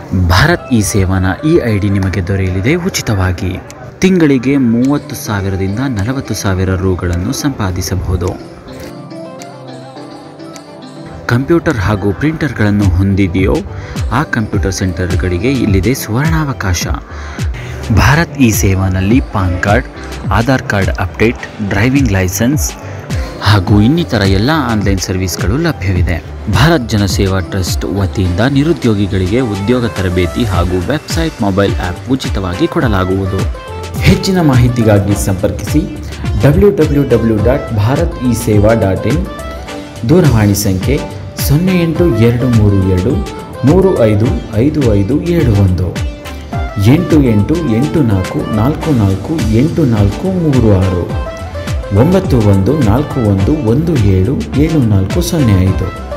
Bharat E ಸೇವಾನ ಈ I D ನಿಮಗೆ ದೊರೆಯಲಿದೆ ಉಚಿತವಾಗಿ ತಿಂಗಳಿಗೆ ಮೂವತ್ತು ಸಾವಿರದಿಂದ ನಲವತ್ತು ಸಾವಿರ ರುಗಳನ್ನು ಸಂಪಾದಿಸಬಹುದು ಕಂಪ್ಯೂಟರ್ ಹಾಗೂ ಪ್ರಿಂಟರ್ಗಳನ್ನು ಹೊಂದಿದೆಯೋ ಆ ಕಂಪ್ಯೂಟರ್ ಸೆಂಟರ್ಗಳಿಗೆ ಇಲ್ಲಿದೆ ಸುವರ್ಣಾವಕಾಶ ಭಾರತ್ ಇ ಸೇವಾನಲ್ಲಿ PAN card Aadhaar card update driving licence ಹಾಗೂ ಇನ್ನಿತರ ಎಲ್ಲ ಆನ್ಲೈನ್ ಸರ್ವಿಸ್ಗಳು ಲಭ್ಯವಿದೆ ಭಾರತ್ ಜನಸೇವಾ ಟ್ರಸ್ಟ್ ವತಿಯಿಂದ ನಿರುದ್ಯೋಗಿಗಳಿಗೆ ಉದ್ಯೋಗ ತರಬೇತಿ ಹಾಗೂ ವೆಬ್ಸೈಟ್ ಮೊಬೈಲ್ ಆ್ಯಪ್ ಉಚಿತವಾಗಿ ಕೊಡಲಾಗುವುದು ಹೆಚ್ಚಿನ ಮಾಹಿತಿಗಾಗಿ ಸಂಪರ್ಕಿಸಿ W W W dot Bharat e Seva dot in ದೂರವಾಣಿ ಸಂಖ್ಯೆ ಸೊನ್ನೆ ಎಂಟು ಎರಡು ಮೂರು ಎರಡು ಮೂರು ಐದು ಐದು ಐದು ಏಳು ಒಂದು ಎಂಟು ಎಂಟು ಎಂಟು ನಾಲ್ಕು ನಾಲ್ಕು ನಾಲ್ಕು ಎಂಟು ನಾಲ್ಕು ಮೂರು ಆರು ಒಂಬತ್ತು ಒಂದು ನಾಲ್ಕು ಒಂದು ಒಂದು ಏಳು ಏಳು ನಾಲ್ಕು ಸೊನ್ನೆ ಐದು